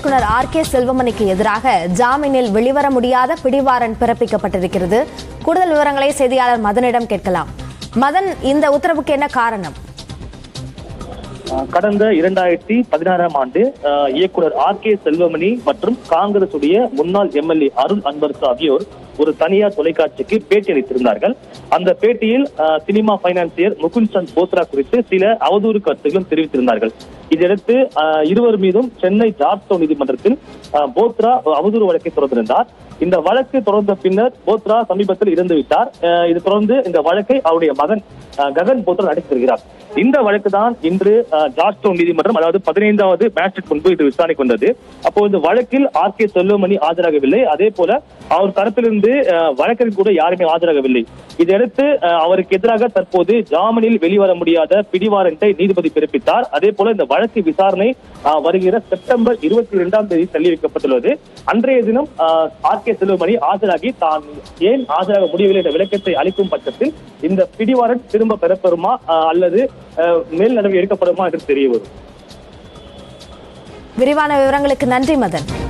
இயக்குனர் R K செல்வமணிக்கு எதிராக ஜாமீனில் வெளிவர முடியாத பிடிவாரண்ட் பிறப்பிக்கப்பட்டிருக்கிறது கூடுதல் விவரங்களை செய்தியாளர் மதனிடம் கேட்கலாம் மதன் இந்த உத்தரவுக்கு என்ன காரணம் அஹ் கடந்த இரண்டாயிரத்தி பதினாறாம் ஆண்டு அஹ், இயக்குனர் ஆர் கே செல்வமணி மற்றும் காங்கிரஸ் உடைய முன்னாள் எம்எல்ஏ அருள் அன்பரசு ஆகியோர் ஒரு தனியார் தொலைக்காட்சிக்கு பேட்டி அளித்திருந்தார்கள் அந்த பேட்டியில் அஹ், சினிமா பைனான்சியர் முகுந்த் சந்த் போத்ரா குறித்து சில அவதூறு கருத்துகளும் தெரிவித்திருந்தார்கள் இதையடுத்து அஹ், இருவர் மீதும் சென்னை ஜார்ஜ் நீதிமன்றத்தில் அஹ், போத்ரா ஒரு அவதூறு வழக்கை தொடர்ந்திருந்தார் இந்த வழக்கு தொடர்ந்த பின்னர் போத்ரா சமீபத்தில் இறந்து விட்டார் அஹ், இது தொடர்ந்து இந்த வழக்கை அவருடைய மகன் அஹ், ககன் போத்ரா நடத்தி வருகிறார் இந்த வழக்கு தான் இன்று அஹ், ஜார்ஜ் டவுன் நீதிமன்றம் அதாவது பதினைந்தாவது மேட்ரிக் முன்பு இது விசாரணைக்கு வந்தது அப்போ இந்த வழக்கில் ஆர் கே செல்வமணி ஆஜராகவில்லை அதே போல அவர் தரப்பிலிருந்து அஹ், வழக்கறிஞர் கூட யாருமே ஆஜராகவில்லை இதையடுத்து அஹ், அவருக்கு எதிராக தற்போது ஜாமீனில் வெளிவர முடியாத பிடிவாரண்டை நீதிபதி பிறப்பித்தார் அதே போல இந்த வழக்கு விசாரணை அஹ், வருகிற செப்டம்பர் இருபத்தி இரண்டாம் தேதி தள்ளி வைக்கப்பட்டுள்ளது அன்றைய தினம் அஹ், ஆர் கே செல்வமணி ஆஜராகி தான் ஏன் ஆஜராக முடியவில்லை என்ற விளக்கத்தை அளிக்கும் பட்சத்தில் இந்த பிடிவாரண்ட் திரும்ப பெறப்பெறுமா அஹ், அல்லது அஹ், மேல் நடவடிக்கை எடுக்கப்படுமா என்று தெரிய வரும் விரிவான விவரங்களுக்கு நன்றி மதன்